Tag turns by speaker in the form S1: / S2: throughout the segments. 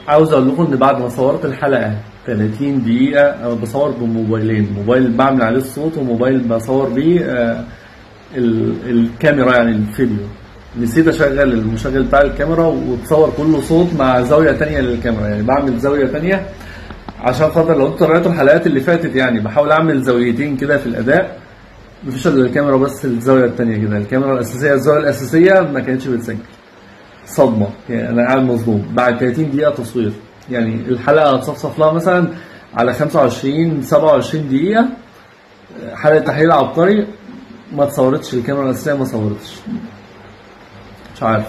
S1: عاوز اقول لكم ان بعد ما صورت الحلقه 30 دقيقه انا بصور بموبايلين موبايل بعمل عليه الصوت وموبايل بصور بيه آه، ال- الكاميرا يعني الفيديو نسيت اشغل المشغل بتاع الكاميرا وتصور كله صوت مع زاويه تانية للكاميرا يعني بعمل زاويه تانية عشان خاطر لو انتوا قريتوا الحلقات اللي فاتت يعني بحاول اعمل زاويتين كده في الاداء مفيش الا الكاميرا بس الزاويه التانية كده الكاميرا الاساسيه الزاويه الاساسيه ما كانتش بتسجل صدمه يعني انا قاعد مصدوم بعد 30 دقيقه تصوير يعني الحلقه هتصفصف لها مثلا على 25 27 دقيقه حلقه تحليل عبقري ما اتصورتش الكاميرا الاساسيه ما صورتش مش عارف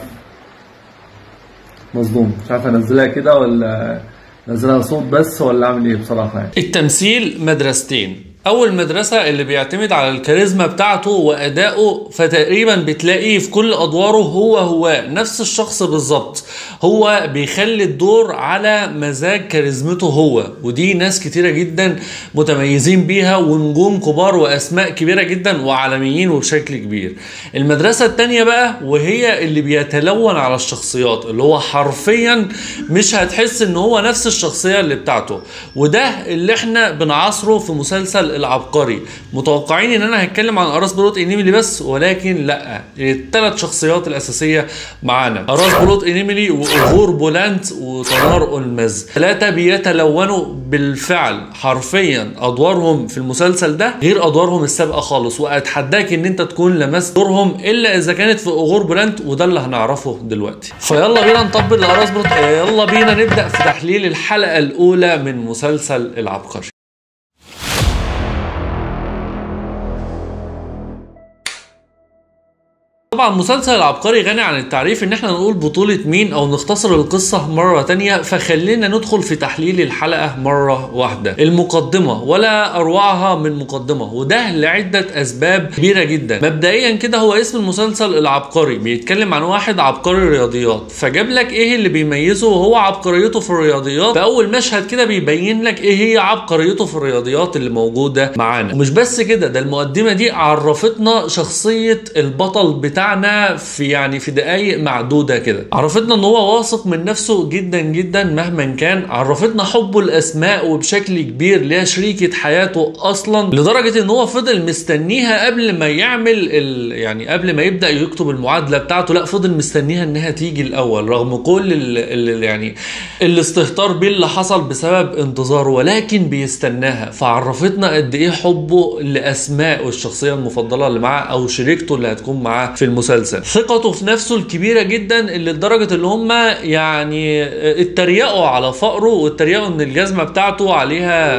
S1: مصدوم مش عارف انزلها كده ولا انزلها صوت بس ولا اعمل ايه بصراحه يعني
S2: التمثيل مدرستين اول مدرسة اللي بيعتمد على الكاريزما بتاعته وادائه فتقريبا بتلاقيه في كل ادواره هو هو نفس الشخص بالظبط هو بيخلي الدور على مزاج كاريزمته هو ودي ناس كتيرة جدا متميزين بيها ونجوم كبار واسماء كبيرة جدا وعالميين وبشكل كبير المدرسة التانية بقى وهي اللي بيتلون على الشخصيات اللي هو حرفيا مش هتحس ان هو نفس الشخصية اللي بتاعته وده اللي احنا بنعاصره في مسلسل العبقري متوقعين ان انا هتكلم عن اراس بلوت انيميلي بس ولكن لا الثلاث شخصيات الاساسيه معانا اراس بلوت انيميلي واغور بولانت وتنار اولمز ثلاثه بيتلونوا بالفعل حرفيا ادوارهم في المسلسل ده غير ادوارهم السابقه خالص واتحداك ان انت تكون لمست دورهم الا اذا كانت في اغور بولانت وده اللي هنعرفه دلوقتي فيلا بينا نطبل لاراس بلوت يلا بينا نبدا في تحليل الحلقه الاولى من مسلسل العبقري طبعا مسلسل العبقري غني عن التعريف ان احنا نقول بطولة مين او نختصر القصة مرة تانية فخلينا ندخل في تحليل الحلقة مرة واحدة المقدمة ولا اروعها من مقدمة وده لعدة اسباب كبيرة جدا مبدئيا كده هو اسم المسلسل العبقري بيتكلم عن واحد عبقري رياضيات فجاب لك ايه اللي بيميزه وهو عبقريته في الرياضيات فاول مشهد كده بيبين لك ايه هي عبقريته في الرياضيات اللي موجودة معانا ومش بس كده ده المقدمة دي عرفتنا شخصية البطل بتاع بتاعنا في يعني في دقائق معدوده كده عرفتنا ان هو واثق من نفسه جدا جدا مهما كان عرفتنا حبه الاسماء وبشكل كبير ليها شريكه حياته اصلا لدرجه ان هو فضل مستنيها قبل ما يعمل ال يعني قبل ما يبدا يكتب المعادله بتاعته لا فضل مستنيها انها تيجي الاول رغم كل ال ال يعني الاستهتار بيه اللي حصل بسبب انتظاره ولكن بيستناها فعرفتنا قد ايه حبه لاسماء والشخصيه المفضله اللي معاه او شريكته اللي هتكون معاه في المسلسل ثقته في نفسه الكبيره جدا اللي لدرجه اللي هم يعني اتريقوا على فقره واتريقوا ان الجزمه بتاعته عليها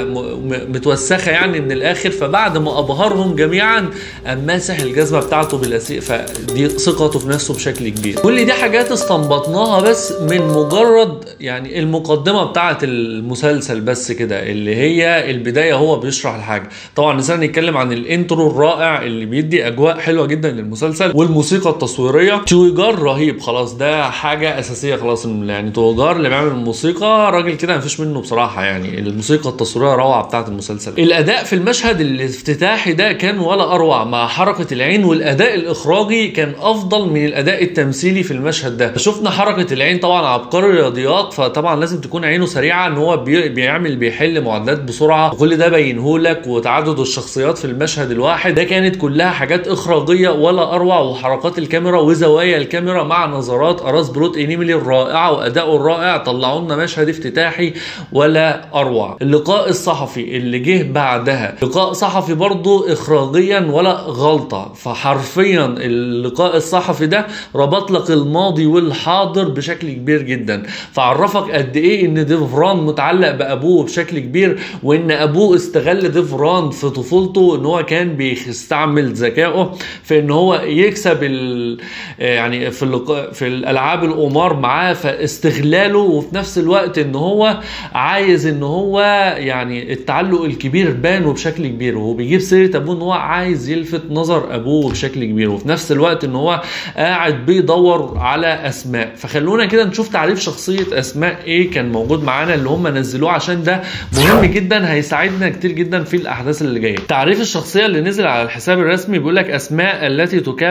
S2: متوسخه يعني من الاخر فبعد ما ابهرهم جميعا قام ماسح الجزمه بتاعته بالاسيق فدي ثقته في نفسه بشكل كبير كل دي حاجات استنبطناها بس من مجرد يعني المقدمه بتاعه المسلسل بس كده اللي هي البدايه هو بيشرح الحاجه طبعا نسينا نتكلم عن الانترو الرائع اللي بيدي اجواء حلوه جدا للمسلسل والموسيقى التصويريه تويجار رهيب خلاص ده حاجه اساسيه خلاص يعني تويجار اللي بيعمل الموسيقى راجل كده مفيش منه بصراحه يعني الموسيقى التصويريه روعه بتاعه المسلسل الاداء في المشهد الافتتاحي ده كان ولا اروع مع حركه العين والاداء الاخراجي كان افضل من الاداء التمثيلي في المشهد ده شفنا حركه العين طبعا عبقري رياضيات فطبعا لازم تكون عينه سريعه ان هو بي بيعمل بيحل معادلات بسرعه وكل ده بينهولك وتعدد الشخصيات في المشهد الواحد ده كانت كلها حاجات اخراجيه ولا اروع وحركات الكاميرا وزوايا الكاميرا مع نظرات اراس بروت انيميلي الرائعه واداؤه الرائع طلعوا لنا مشهد افتتاحي ولا اروع اللقاء الصحفي اللي جه بعدها لقاء صحفي برضه اخراجيا ولا غلطه فحرفيا اللقاء الصحفي ده ربط لك الماضي والحاضر بشكل كبير جدا فعرفك قد ايه ان ديفران متعلق بابوه بشكل كبير وان ابوه استغل ديفران في طفولته ان هو كان بيستعمل ذكائه في ان هو يكسب ال يعني في اللقاء في الالعاب القمار معاه فاستغلاله وفي نفس الوقت ان هو عايز ان هو يعني التعلق الكبير بان وبشكل كبير وهو بيجيب سيره ابوه ان هو عايز يلفت نظر ابوه بشكل كبير وفي نفس الوقت ان هو قاعد بيدور على اسماء فخلونا كده نشوف تعريف شخصيه اسماء ايه كان موجود معانا اللي هم نزلوه عشان ده مهم جدا هيساعدنا كتير جدا في الاحداث اللي جايه تعريف الشخصيه اللي نزل على الحساب الرسمي بيقول لك اسماء التي تكافح في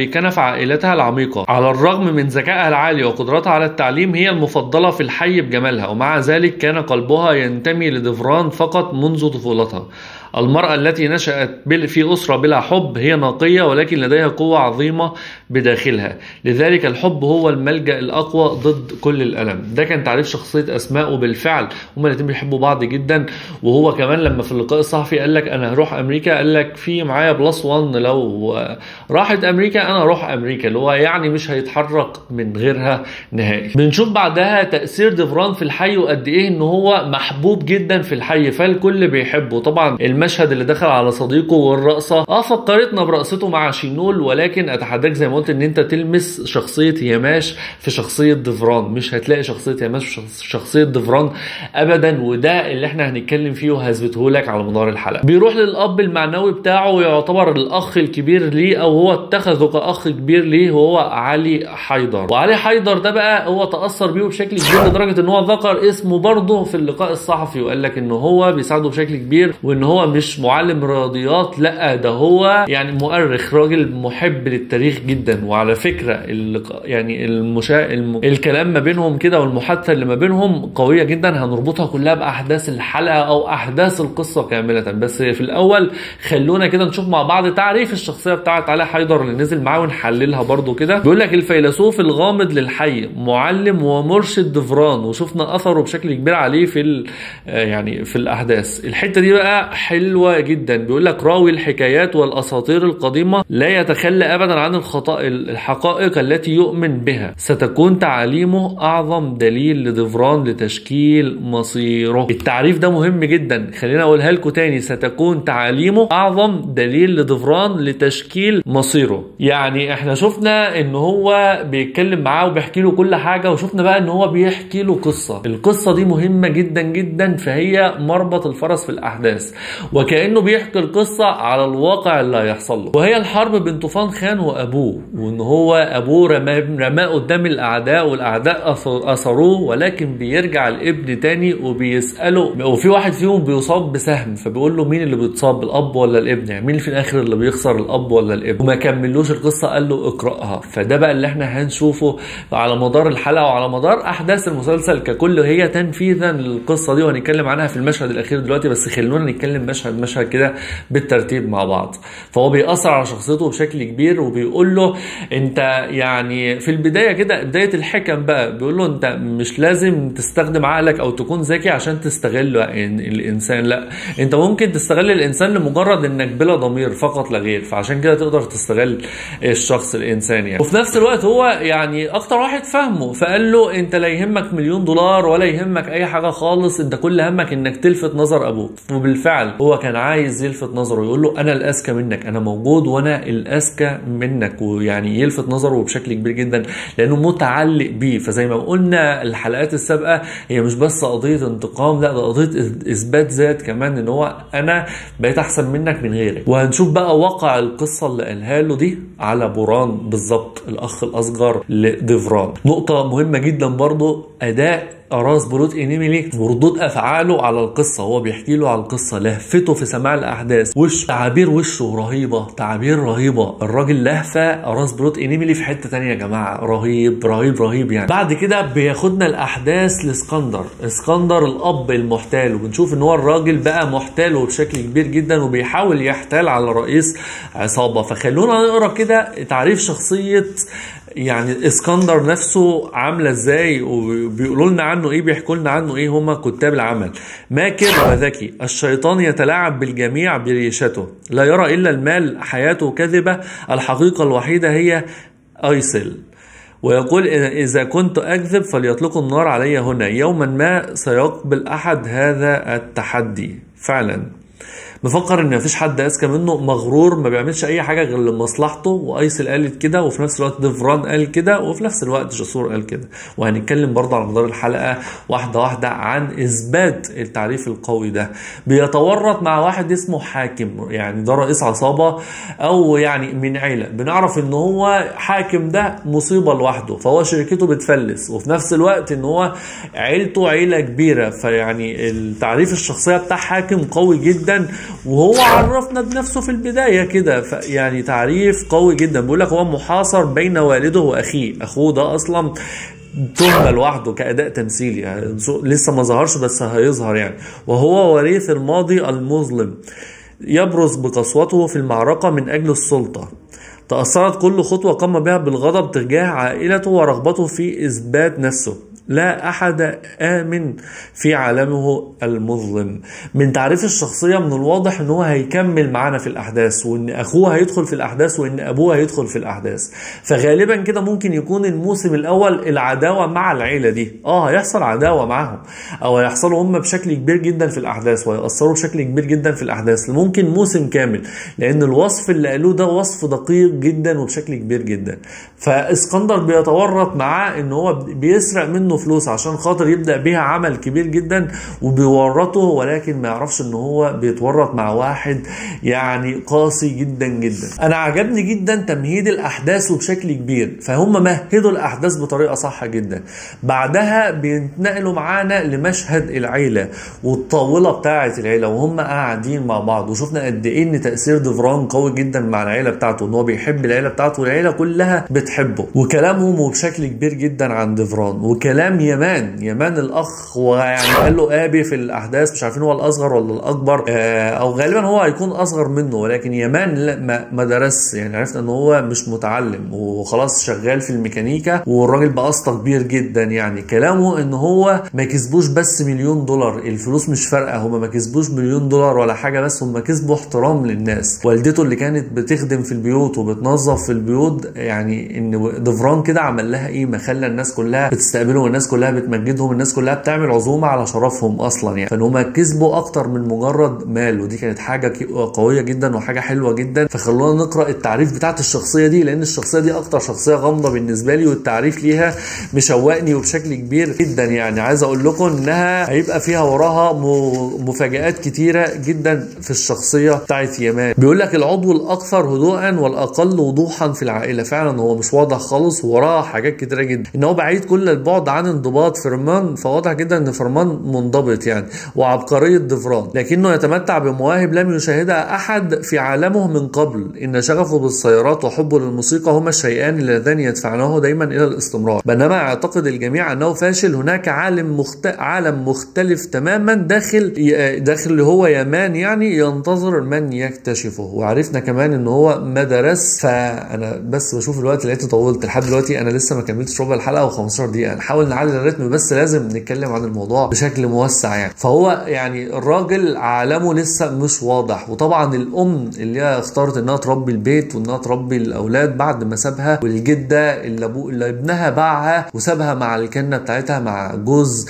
S2: كنف عائلتها العميقة على الرغم من ذكائها العالي وقدرتها على التعليم هي المفضلة في الحي بجمالها ومع ذلك كان قلبها ينتمي لدفران فقط منذ طفولتها المرأة التي نشأت بال- في أسرة بلا حب هي نقية ولكن لديها قوة عظيمة بداخلها لذلك الحب هو الملجأ الأقوى ضد كل الألم ده كان تعريف شخصية أسماء وبالفعل هما الاتنين بيحبوا بعض جدا وهو كمان لما في اللقاء الصحفي قال لك أنا هروح أمريكا قال لك في معايا بلس وان لو راحت أمريكا أنا أروح أمريكا اللي هو يعني مش هيتحرك من غيرها نهائي بنشوف بعدها تأثير ديفران في الحي وقد إيه إن هو محبوب جدا في الحي فالكل بيحبه طبعا المشهد اللي دخل على صديقه والرقصة اه فكرتنا برقصته مع شينول ولكن اتحداك زي ما قلت ان انت تلمس شخصية يماش في شخصية ديفران مش هتلاقي شخصية يماش في شخص- شخصية ديفران ابدا وده اللي احنا هنتكلم فيه وهثبته لك على مدار الحلقة بيروح للاب المعنوي بتاعه ويعتبر الاخ الكبير ليه او هو اتخذه كاخ كبير ليه وهو علي حيدر وعلي حيدر ده بقى هو تاثر بيه بشكل كبير لدرجه ان هو ذكر اسمه برضه في اللقاء الصحفي وقال لك ان هو بيساعده بشكل كبير وان هو مش معلم رياضيات لا ده هو يعني مؤرخ راجل محب للتاريخ جدا وعلى فكره اللقاء يعني المشا... الم... الكلام ما بينهم كده والمحادثه اللي ما بينهم قويه جدا هنربطها كلها باحداث الحلقه او احداث القصه كامله بس في الاول خلونا كده نشوف مع بعض تعريف الشخصيه بتاعت علي حيدر اللي نزل معاه ونحللها برضو كده بيقول لك الفيلسوف الغامض للحي معلم ومرشد دفران وشفنا اثره بشكل كبير عليه في ال... آه يعني في الاحداث الحته دي بقى حلوه جدا بيقول لك راوي الحكايات والاساطير القديمه لا يتخلى ابدا عن الخطا الحقائق التي يؤمن بها ستكون تعاليمه اعظم دليل لدفران لتشكيل مصيره التعريف ده مهم جدا خلينا اقولها لكم تاني ستكون تعاليمه اعظم دليل لدفران لتشكيل مصيره يعني احنا شفنا ان هو بيتكلم معاه وبيحكي له كل حاجه وشفنا بقى ان هو بيحكي له قصه القصه دي مهمه جدا جدا فهي مربط الفرس في الاحداث وكانه بيحكي القصه على الواقع اللي هيحصل له وهي الحرب بين طوفان خان وابوه وان هو ابوه رماه رماه قدام الاعداء والاعداء أثر- اثروه ولكن بيرجع الابن تاني وبيساله وفي واحد فيهم بيصاب بسهم فبيقول له مين اللي بيتصاب الاب ولا الابن يعني مين في الاخر اللي بيخسر الاب ولا الابن وما كملوش القصه قال له اقراها فده بقى اللي احنا هنشوفه على مدار الحلقه وعلى مدار احداث المسلسل ككل هي تنفيذا للقصه دي وهنتكلم عنها في المشهد الاخير دلوقتي بس خلونا نتكلم مشهد مشهد كده بالترتيب مع بعض فهو بيأثر على شخصيته بشكل كبير وبيقول له انت يعني في البدايه كده بدايه الحكم بقى بيقول له انت مش لازم تستخدم عقلك او تكون ذكي عشان تستغل ال- الانسان لا انت ممكن تستغل الانسان لمجرد انك بلا ضمير فقط لا غير فعشان كده تقدر تستغل الشخص الانسان يعني وفي نفس الوقت هو يعني اكتر واحد فاهمه فقال له انت لا يهمك مليون دولار ولا يهمك اي حاجه خالص انت كل همك انك تلفت نظر ابوك وبالفعل هو كان عايز يلفت نظره يقول له انا الاذكى منك انا موجود وانا الاذكى منك ويعني يلفت نظره بشكل كبير جدا لانه متعلق بيه فزي ما قلنا الحلقات السابقه هي مش بس قضيه انتقام لا ده قضيه اثبات ذات كمان ان هو انا بقيت احسن منك من غيرك وهنشوف بقى واقع القصه اللي قالها له دي على بوران بالظبط الاخ الاصغر لديفران نقطه مهمه جدا برضو اداء اراس بروت انيميلي وردود افعاله على القصه هو بيحكي له على القصه لهفته في سماع الاحداث وش تعابير وشه رهيبه تعابير رهيبه الراجل لهفه اراس بروت انيميلي في حته تانية يا جماعه رهيب رهيب رهيب يعني بعد كده بياخدنا الاحداث لاسكندر اسكندر الاب المحتال وبنشوف ان هو الراجل بقى محتال وبشكل كبير جدا وبيحاول يحتال على رئيس عصابه فخلونا نقرا كده تعريف شخصيه يعني اسكندر نفسه عامله ازاي وبيقولوا لنا عنه ايه بيحكوا لنا عنه ايه هما كتاب العمل ماكر وذكي الشيطان يتلاعب بالجميع بريشته لا يرى الا المال حياته كذبه الحقيقه الوحيده هي ايسل ويقول إذا كنت أكذب فليطلقوا النار علي هنا يوما ما سيقبل أحد هذا التحدي فعلا مفكر ان مفيش حد اذكى منه مغرور ما بيعملش اي حاجه غير لمصلحته وايسل قالت كده وفي نفس الوقت ديفران قال كده وفي نفس الوقت جسور قال كده وهنتكلم برضه على مدار الحلقه واحده واحده عن اثبات التعريف القوي ده بيتورط مع واحد اسمه حاكم يعني ده رئيس عصابه او يعني من عيله بنعرف ان هو حاكم ده مصيبه لوحده فهو شركته بتفلس وفي نفس الوقت ان هو عيلته عيله كبيره فيعني التعريف الشخصيه بتاع حاكم قوي جدا جدا وهو عرفنا بنفسه في البدايه كده ف- يعني تعريف قوي جدا بيقول لك هو محاصر بين والده واخيه اخوه ده اصلا تهمة لوحده كأداء تمثيلي يعني لسه ما ظهرش بس هيظهر يعني وهو وريث الماضي المظلم يبرز بقسوته في المعركة من أجل السلطة تأثرت كل خطوة قام بها بالغضب تجاه عائلته ورغبته في إثبات نفسه لا أحد آمن في عالمه المظلم من تعريف الشخصية من الواضح أنه هيكمل معانا في الأحداث وأن أخوه هيدخل في الأحداث وأن أبوه هيدخل في الأحداث فغالبا كده ممكن يكون الموسم الأول العداوة مع العيلة دي آه هيحصل عداوة معاهم أو هيحصلوا هم بشكل كبير جدا في الأحداث ويأثروا بشكل كبير جدا في الأحداث ممكن موسم كامل لأن الوصف اللي قالوه ده وصف دقيق جدا وبشكل كبير جدا فاسكندر بيتورط معاه ان هو بيسرق منه فلوس عشان خاطر يبدا بيها عمل كبير جدا وبيورطه ولكن ما يعرفش ان هو بيتورط مع واحد يعني قاسي جدا جدا انا عجبني جدا تمهيد الاحداث وبشكل كبير فهم مهدوا الاحداث بطريقه صح جدا بعدها بينتقلوا معانا لمشهد العيله والطاوله بتاعه العيله وهم قاعدين مع بعض وشفنا قد ايه ان تاثير ديفران قوي جدا مع العيله بتاعته ان هو بيحب العيله بتاعته والعيله كلها بتحبه وكلامهم بشكل كبير جدا عن ديفران وكلام يمان يمان الاخ ويعني قال له ابي في الاحداث مش عارفين هو الاصغر ولا الاكبر آه، او غالبا هو هيكون اصغر منه ولكن يمان لا ما, ما درس يعني عرفنا ان هو مش متعلم وخلاص شغال في الميكانيكا والراجل بقى اسطى كبير جدا يعني كلامه ان هو ما كسبوش بس مليون دولار الفلوس مش فارقه هم ما كسبوش مليون دولار ولا حاجه بس هم كسبوا احترام للناس والدته اللي كانت بتخدم في البيوت وبتنظف في البيوت يعني ان ديفران كده عمل لها قيمه خلى الناس كلها بتستقبلهم الناس كلها بتمجدهم الناس كلها بتعمل عزومه على شرفهم اصلا يعني فان هم كسبوا اكتر من مجرد مال ودي كانت حاجه كي- قويه جدا وحاجه حلوه جدا فخلونا نقرا التعريف بتاعت الشخصيه دي لان الشخصيه دي اكتر شخصيه غامضه بالنسبه لي والتعريف ليها مشوقني وبشكل كبير جدا يعني عايز اقول لكم انها هيبقى فيها وراها م- مفاجآت كتيره جدا في الشخصيه بتاعت يمان بيقول لك العضو الاكثر هدوءا والاقل وضوحا في العائله فعلا هو مش واضح خالص وراه حاجات كتيره جدا ان هو بعيد كل البعد عن انضباط فرمان فواضح جدا ان فرمان منضبط يعني وعبقريه ديفران لكنه يتمتع بمواهب لم يشاهدها احد في عالمه من قبل ان شغفه بالسيارات وحبه للموسيقى هما الشيئان اللذان يدفعناه دايما الى الاستمرار بينما يعتقد الجميع انه فاشل هناك عالم مخت... عالم مختلف تماما داخل ي- داخل اللي هو يمان يعني ينتظر من يكتشفه وعرفنا كمان ان هو ما درس فانا بس بشوف الوقت لقيت طولت لحد دلوقتي انا لسه ما كملتش ربع الحلقه و15 دقيقه نحاول نعلي الريتم بس لازم نتكلم عن الموضوع بشكل موسع يعني فهو يعني الراجل عالمه لسه مش واضح وطبعا الام اللي هي اختارت انها تربي البيت وانها تربي الاولاد بعد ما سابها والجده اللي ابوه اللي ابنها باعها وسابها مع الكنه بتاعتها مع جوز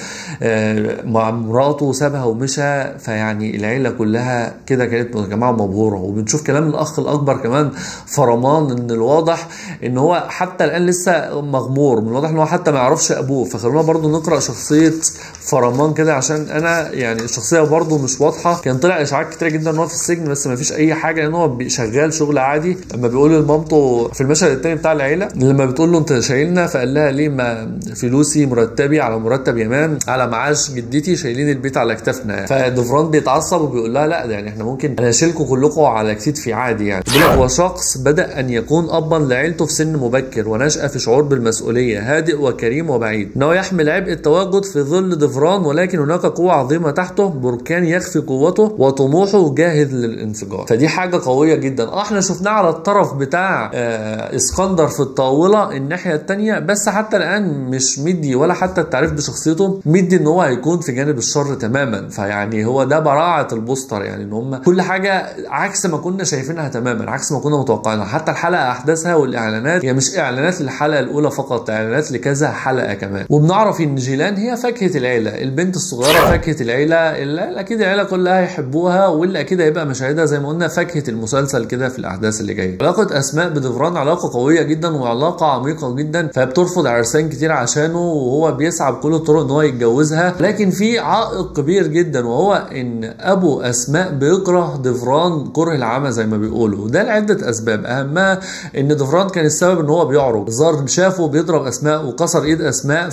S2: آه، مع مراته وسابها ومشى فيعني العيله كلها كده كانت يا جماعه مبهوره وبنشوف كلام الاخ الاكبر كمان فرمان ان الواضح ان هو حتى الان لسه مغمور من الواضح ان هو حتى ما يعرفش ابوه فخلونا برضو نقرا شخصيه فرمان كده عشان انا يعني الشخصيه برضو مش واضحه كان طلع اشاعات كتير جدا ان هو في السجن بس ما فيش اي حاجه لان هو بي- شغال شغل عادي لما بيقول لمامته في المشهد التاني بتاع العيله لما بتقول له انت شايلنا فقال لها ليه ما فلوسي مرتبي على مرتب يمان على معاش جدتي شايلين البيت على كتافنا فدفران بيتعصب وبيقول لها لا ده يعني احنا ممكن انا اشيلكم كلكم على كتفي عادي يعني بيقول لك هو شخص بدا ان يكون ابا لعيلته في سن مبكر ونشا في شعور بالمسؤوليه هادئ وكريم وبعيد انه يحمل عبء التواجد في ظل دفران ولكن هناك قوه عظيمه تحته بركان يخفي قوته وطموحه جاهز للانفجار فدي حاجه قويه جدا اه احنا شفناه على الطرف بتاع آه اسكندر في الطاوله الناحيه الثانيه بس حتى الان مش مدي ولا حتى التعريف بشخصيته مدي ان هو هيكون في جانب الشر تماما فيعني هو ده براعه البوستر يعني ان هم كل حاجه عكس ما كنا شايفينها تماما عكس ما كنا متوقعينها حتى الحلقه احداثها والاعلانات هي مش اعلانات للحلقه الاولى فقط اعلانات لكذا حلقه كمان وبنعرف ان جيلان هي فاكهه العيله البنت الصغيره فاكهه العيله اللي اكيد العيله كلها يحبوها واللي اكيد هيبقى مشاهدها زي ما قلنا فاكهه المسلسل كده في الاحداث اللي جايه علاقه اسماء بدفران علاقه قويه جدا وعلاقه عميقه جدا فبترفض عرسان كتير عشانه وهو بيسعى بكل الطرق ان هو يتجوزها لكن في عائق كبير جدا وهو ان ابو اسماء بيكره دفران كره العمى زي ما بيقولوا وده لعده اسباب اهمها ان دفران كان السبب ان هو بيعرج الظاهر شافه بيضرب اسماء وكسر ايد اسماء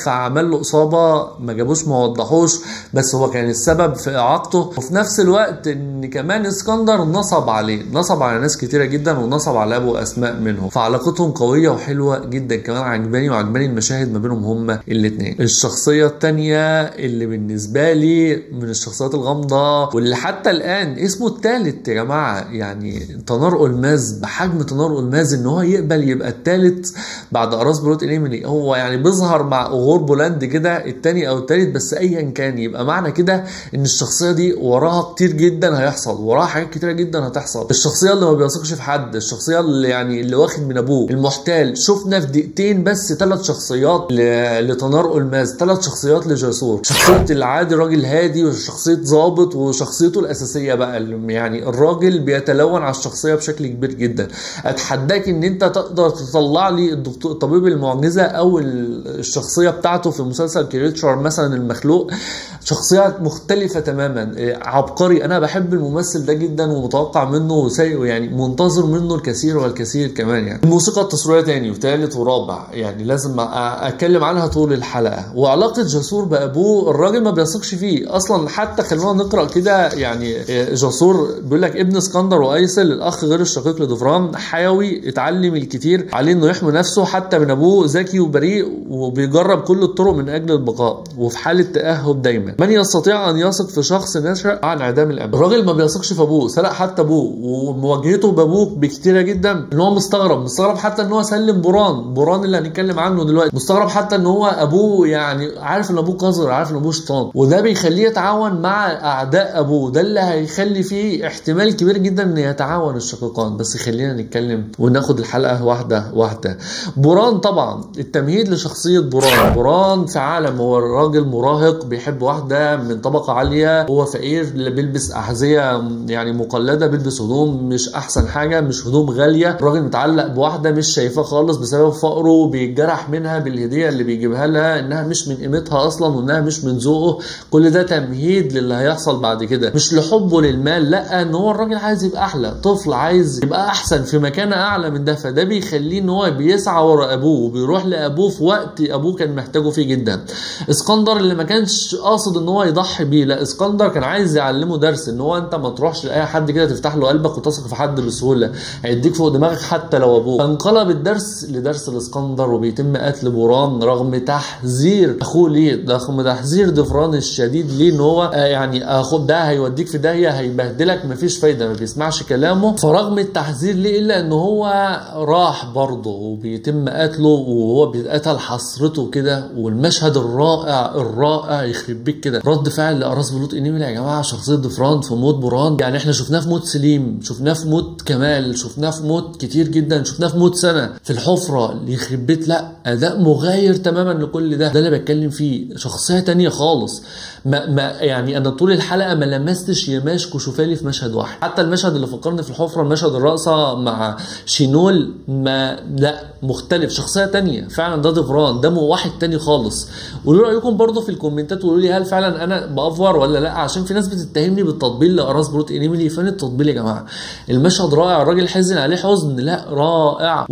S2: فعمل له اصابه ما جابوش ما وضحوش بس هو كان السبب في اعاقته وفي نفس الوقت ان كمان اسكندر نصب عليه نصب على ناس كتيره جدا ونصب على ابو اسماء منهم فعلاقتهم قويه وحلوه جدا كمان عجباني وعجباني المشاهد ما بينهم هما الاثنين الشخصيه الثانيه اللي بالنسبه لي من الشخصيات الغامضه واللي حتى الان اسمه الثالث يا جماعه يعني تنار الماز بحجم تنار الماز ان هو يقبل يبقى الثالث بعد اراس بلوت انيميلي هو يعني بيظهر مع اوغور بولاند كده الثاني او الثالث بس ايا كان يبقى معنى كده ان الشخصيه دي وراها كتير جدا هيحصل وراها حاجات كتيره جدا هتحصل الشخصيه اللي ما بيثقش في حد الشخصيه اللي يعني اللي واخد من ابوه المحتال شفنا في دقيقتين بس ثلاث شخصيات ل- لتنار الماز ثلاث شخصيات لجاسور شخصيه العادي راجل هادي وشخصيه ظابط وشخصيته الاساسيه بقى اللي يعني الراجل بيتلون على الشخصيه بشكل كبير جدا اتحداك ان انت تقدر تطلع لي الدكتور طبيب المعجزه او ال- الشخصيه بتاعته في مسلسل كريتشر مثلا المخلوق شخصيه مختلفه تماما إيه، عبقري انا بحب الممثل ده جدا ومتوقع منه سيء يعني منتظر منه الكثير والكثير كمان يعني الموسيقى التصويريه تاني وثالث ورابع يعني لازم أ- اتكلم عنها طول الحلقه وعلاقه جسور بابوه الراجل ما بيثقش فيه اصلا حتى خلونا نقرا كده يعني إيه، جسور بيقول لك ابن اسكندر وايسل الاخ غير الشقيق لدفران حيوي اتعلم الكتير عليه انه يحمي نفسه حتى من ابوه ذكي وبريء وبيجرب كل الطرق من اجل البقاء وفي حاله تاهب دايما من يستطيع ان يثق في شخص نشا عن انعدام الاب الراجل ما بيثقش في ابوه سرق حتى ابوه ومواجهته بابوه بكتيره جدا ان هو مستغرب مستغرب حتى ان هو سلم بوران بوران اللي هنتكلم عنه دلوقتي مستغرب حتى ان هو ابوه يعني عارف ان ابوه قذر عارف ان ابوه شيطان وده بيخليه يتعاون مع اعداء ابوه ده اللي هيخلي فيه احتمال كبير جدا ان يتعاون الشقيقان بس خلينا نتكلم وناخد الحلقه واحده واحده بوران طبعا التمهيد لشخصيه بوران بوران في عالم هو راجل مراهق بيحب واحده من طبقه عاليه هو فقير اللي بيلبس احذيه يعني مقلده بيلبس هدوم مش احسن حاجه مش هدوم غاليه راجل متعلق بواحده مش شايفاه خالص بسبب فقره بيتجرح منها بالهديه اللي بيجيبها لها انها مش من قيمتها اصلا وانها مش من ذوقه كل ده تمهيد للي هيحصل بعد كده مش لحبه للمال لا ان هو الراجل عايز يبقى احلى طفل عايز يبقى احسن في مكانه اعلى من ده فده بيخليه ان هو بيسعى ورا ابوه وبيروح لابوه في وقت ابوه كان محتاجه فيه جدا اسكندر اللي ما كانش قاصد ان هو يضحي بيه لا اسكندر كان عايز يعلمه درس ان هو انت ما تروحش لاي حد كده تفتح له قلبك وتثق في حد بسهوله هيديك فوق دماغك حتى لو ابوه فانقلب الدرس لدرس الاسكندر وبيتم قتل بوران رغم تحذير اخوه ليه رغم تحذير دفران الشديد ليه ان هو آه يعني اخد ده هيوديك في داهيه هيبهدلك مفيش فايده ما بيسمعش كلامه فرغم التحذير ليه الا ان هو راح برضه وبيتم قتله وهو بيتقتل حسرته كده والمشهد الرائع الرائع يخرب بيك كده رد فعل لاراس بلوط انيميلا يا جماعه شخصيه دفران في موت بوران يعني احنا شفناه في موت سليم شفناه في موت كمال شفناه في موت كتير جدا شفناه في موت سنه في الحفره اللي يخرب بيت لا اداء مغاير تماما لكل ده ده اللي بتكلم فيه شخصيه تانية خالص ما, ما يعني انا طول الحلقه ما لمستش يماش كشوفالي في مشهد واحد حتى المشهد اللي فكرني في الحفره مشهد الرقصه مع شينول ما لا مختلف شخصيه تانية فعلا ده دفران ده واحد تاني خالص قولوا رايكم برضو في الكومنتات وقولوا لي هل فعلا انا بافور ولا لا عشان في ناس بتتهمني بالتطبيل لاراس بروت انيميلي فين التطبيل يا جماعه المشهد رائع الراجل حزن عليه حزن لا رائع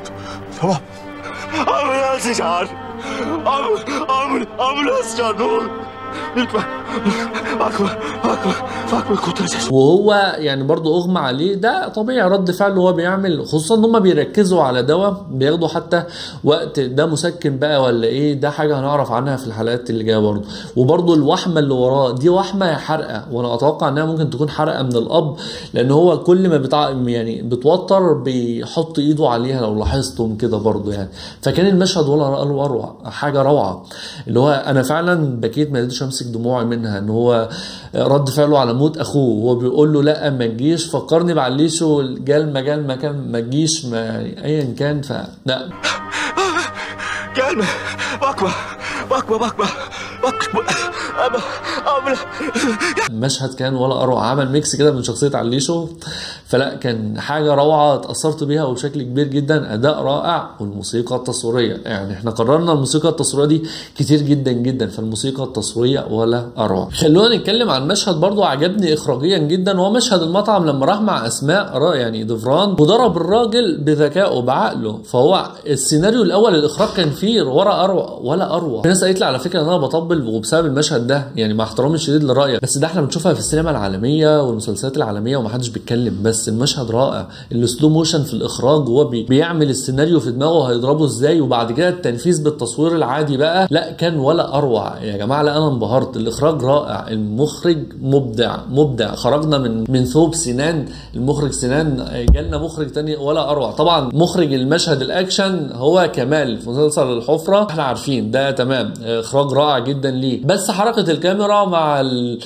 S3: Tamam. Ambulans çağır. Ambul, ambul, ambulans çağır ne olur. Lütfen. Bakma, bakma, bakma kurtaracağız.
S2: وهو يعني برضه اغمى عليه ده طبيعي رد فعل هو بيعمل خصوصا ان هم بيركزوا على دواء بياخدوا حتى وقت ده مسكن بقى ولا ايه ده حاجه هنعرف عنها في الحلقات اللي جايه برضه وبرضه الوحمه اللي وراه دي وحمه حرقه وانا اتوقع انها ممكن تكون حرقه من الاب لان هو كل ما بتاع يعني بتوتر بيحط ايده عليها لو لاحظتم كده برضه يعني فكان المشهد ولا اروع حاجه روعه اللي هو انا فعلا بكيت ما قدرتش امسك دموعي منها ان هو رد فعله على موت اخوه وهو بيقول له لا ما تجيش فكرني بعليشه جالما جالما كان ما تجيش ما ايا كان فلا
S3: Gelme. Bakma. Bakma, bakma.
S2: المشهد كان ولا اروع عمل ميكس كده من شخصيه عليشو فلا كان حاجه روعه اتاثرت بيها وبشكل كبير جدا اداء رائع والموسيقى التصويريه يعني احنا قررنا الموسيقى التصويريه دي كتير جدا جدا فالموسيقى التصويريه ولا اروع خلونا نتكلم عن مشهد برضو عجبني اخراجيا جدا وهو مشهد المطعم لما راح مع اسماء را يعني دفران وضرب الراجل بذكائه بعقله فهو السيناريو الاول الاخراج كان فيه ولا اروع ولا اروع في ناس قالت لي على فكره ان انا بطبل وبسبب المشهد ده يعني مع احترامي الشديد لرايك بس ده احنا بنشوفها في السينما العالميه والمسلسلات العالميه ومحدش بيتكلم بس المشهد رائع السلو موشن في الاخراج وهو بي بيعمل السيناريو في دماغه هيضربه ازاي وبعد كده التنفيذ بالتصوير العادي بقى لا كان ولا اروع يا جماعه لا انا انبهرت الاخراج رائع المخرج مبدع مبدع خرجنا من من ثوب سنان المخرج سنان جالنا مخرج تاني ولا اروع طبعا مخرج المشهد الاكشن هو كمال في مسلسل الحفره احنا عارفين ده تمام اخراج رائع جدا ليه بس حركه الكاميرا مع ال-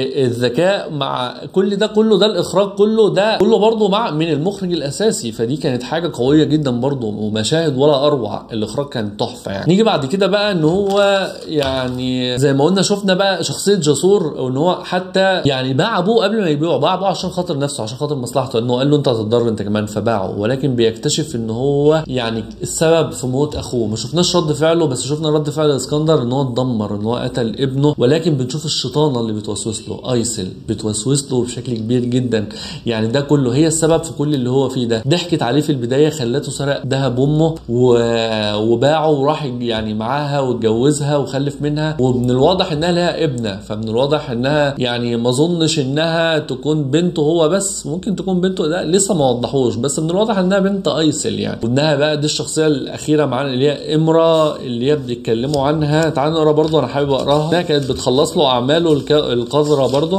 S2: الذكاء مع كل ده كله ده الاخراج كله ده كله برضه مع من المخرج الاساسي فدي كانت حاجه قويه جدا برضه ومشاهد ولا اروع الاخراج كان تحفه يعني نيجي بعد كده بقى ان هو يعني زي ما قلنا شفنا بقى شخصيه جسور وان هو حتى يعني باع ابوه قبل ما يبيعه باع ابوه عشان خاطر نفسه عشان خاطر مصلحته انه قال له انت هتتضرر انت كمان فباعه ولكن بيكتشف ان هو يعني السبب في موت اخوه ما شفناش رد فعله بس شفنا رد فعل الاسكندر ان هو اتدمر ان هو قتل ابنه ولكن بنشوف الشيطانه اللي بتوسوس له ايسل بتوسوس له بشكل كبير جدا يعني ده كله هي السبب في كل اللي هو فيه ده ضحكت عليه في البدايه خلته سرق ذهب امه و... وباعه وراح يعني معاها واتجوزها وخلف منها ومن الواضح انها لها ابنه فمن الواضح انها يعني ما اظنش انها تكون بنته هو بس ممكن تكون بنته ده لسه ما وضحوش بس من الواضح انها بنت ايسل يعني وانها بقى دي الشخصيه الاخيره معانا اللي هي امرا اللي هي بيتكلموا عنها تعال نقرا برضه انا حابب اقراها انها كانت بتخلص له اعماله الك- القذره برضه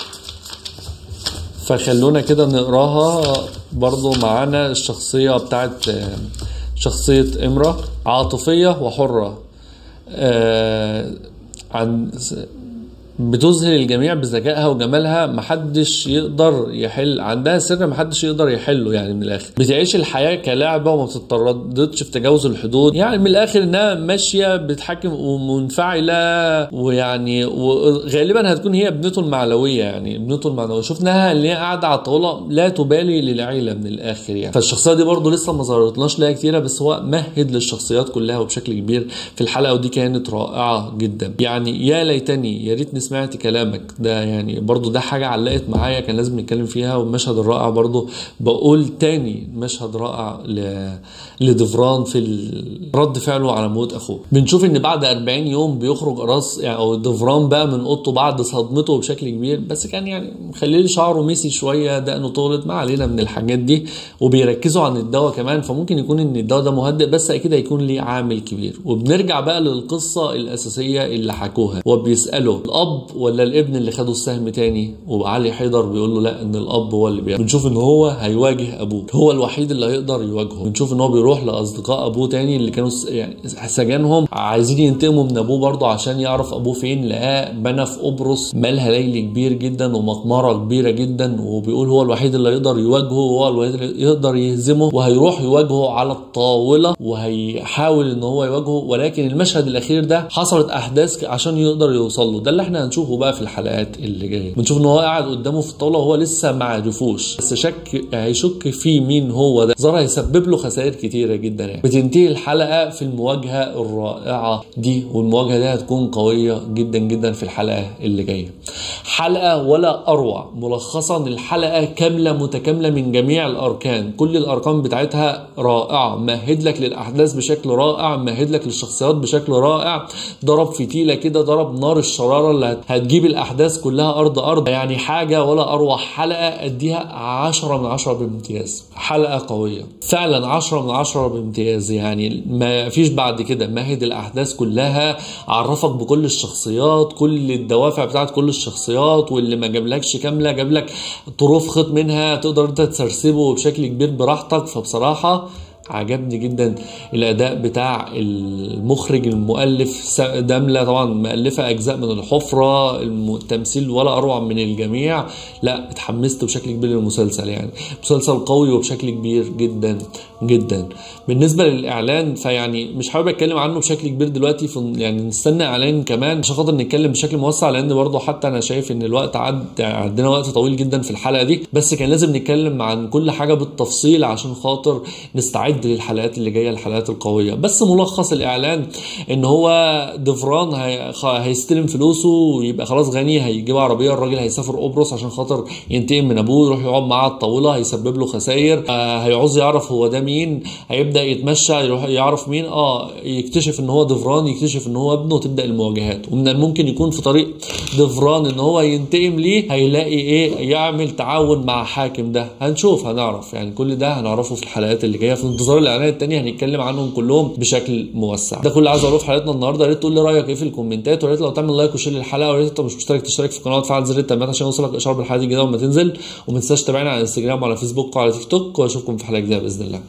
S2: فخلونا كده نقراها برضو معانا الشخصية بتاعت آه، شخصية امرأة عاطفية وحرة آه، عن بتذهل الجميع بذكائها وجمالها محدش يقدر يحل عندها سر محدش يقدر يحله يعني من الاخر بتعيش الحياه كلعبه وما بتترددش في تجاوز الحدود يعني من الاخر انها ماشيه بتحكم ومنفعله ويعني وغالبا هتكون هي ابنته المعنويه يعني ابنته المعنويه شفناها اللي هي قاعده على الطاوله لا تبالي للعيله من الاخر يعني فالشخصيه دي برضو لسه ما ظهرتناش لها كتيره بس هو مهد للشخصيات كلها وبشكل كبير في الحلقه ودي كانت رائعه جدا يعني يا ليتني يا ريتني سمعت كلامك ده يعني برضو ده حاجه علقت معايا كان لازم نتكلم فيها والمشهد الرائع برضو بقول تاني مشهد رائع ل... لدفران في ال- رد فعله على موت اخوه بنشوف ان بعد 40 يوم بيخرج راس يعني او دفران بقى من اوضته بعد صدمته بشكل كبير بس كان يعني مخليه شعره ميسي شويه دقنه طولت ما علينا من الحاجات دي وبيركزوا عن الدواء كمان فممكن يكون ان الدواء ده مهدئ بس اكيد هيكون ليه عامل كبير وبنرجع بقى للقصه الاساسيه اللي حكوها وبيسالوا الاب ولا الابن اللي خدوا السهم تاني وعلي حيدر بيقول له لا ان الاب هو اللي بيعمل بنشوف ان هو هيواجه ابوه هو الوحيد اللي هيقدر يواجهه بنشوف ان هو بيروح لاصدقاء ابوه تاني اللي كانوا س- يعني سجنهم عايزين ينتقموا من ابوه برضه عشان يعرف ابوه فين لقاه بنى في قبرص مالها ليل كبير جدا ومقمره كبيره جدا وبيقول هو الوحيد اللي يقدر يواجهه وهو الوحيد اللي يقدر يهزمه وهيروح يواجهه على الطاوله وهيحاول ان هو يواجهه ولكن المشهد الاخير ده حصلت احداث عشان يقدر يوصل له ده اللي احنا هنشوفه بقى في الحلقات اللي جايه بنشوف ان هو قاعد قدامه في الطاوله وهو لسه ما عرفوش بس شك هيشك في مين هو ده ظهر هيسبب له خسائر كتيره جدا يعني بتنتهي الحلقه في المواجهه الرائعه دي والمواجهه دي هتكون قويه جدا جدا في الحلقه اللي جايه حلقه ولا اروع ملخصا الحلقه كامله متكامله من جميع الاركان كل الارقام بتاعتها رائعه مهد لك للاحداث بشكل رائع مهد لك للشخصيات بشكل رائع ضرب فتيله كده ضرب نار الشراره اللي هت- هتجيب الاحداث كلها ارض ارض يعني حاجه ولا اروع حلقه اديها 10 من 10 بامتياز حلقه قويه فعلا 10 من 10 بامتياز يعني ما فيش بعد كده مهد الاحداث كلها عرفك بكل الشخصيات كل الدوافع بتاعت كل الشخصيات واللي ما جابلكش كامله جاب لك طروف خيط منها تقدر انت تسرسبه بشكل كبير براحتك فبصراحه عجبني جدا الاداء بتاع المخرج المؤلف س- دامله طبعا مؤلفه اجزاء من الحفره الم- التمثيل ولا اروع من الجميع لا اتحمست بشكل كبير للمسلسل يعني مسلسل قوي وبشكل كبير جدا جدا بالنسبه للاعلان فيعني مش حابب اتكلم عنه بشكل كبير دلوقتي في يعني نستنى اعلان كمان عشان خاطر نتكلم بشكل موسع لان برضه حتى انا شايف ان الوقت عد عندنا وقت طويل جدا في الحلقه دي بس كان لازم نتكلم عن كل حاجه بالتفصيل عشان خاطر نستعد للحلقات اللي جايه الحلقات القويه بس ملخص الاعلان ان هو ديفران هي... خ- هيستلم فلوسه ويبقى خلاص غني هيجيب عربيه الراجل هيسافر قبرص عشان خاطر ينتقم من ابوه يروح يقعد معاه على الطاوله هيسبب له خسائر آه هيعوز يعرف هو ده مين هيبدا يتمشى يروح يعرف مين اه يكتشف ان هو ديفران يكتشف ان هو ابنه وتبدا المواجهات ومن الممكن يكون في طريق ديفران ان هو ينتقم ليه هيلاقي ايه يعمل تعاون مع حاكم ده هنشوف هنعرف يعني كل ده هنعرفه في الحلقات اللي جايه في انتظار الاعلانات التانية هنتكلم عنهم كلهم بشكل موسع ده كل اللي عايز اقوله في حلقتنا النهارده يا ريت تقول لي رايك ايه في الكومنتات ويا ريت لو تعمل لايك وشير للحلقه ويا ريت انت مش مشترك تشترك في القناه وتفعل زر التنبيهات عشان يوصلك اشعار بالحلقات الجديده لما تنزل وما تنساش تتابعنا على انستجرام وعلى فيسبوك وعلى تيك توك واشوفكم في حلقه جديده باذن الله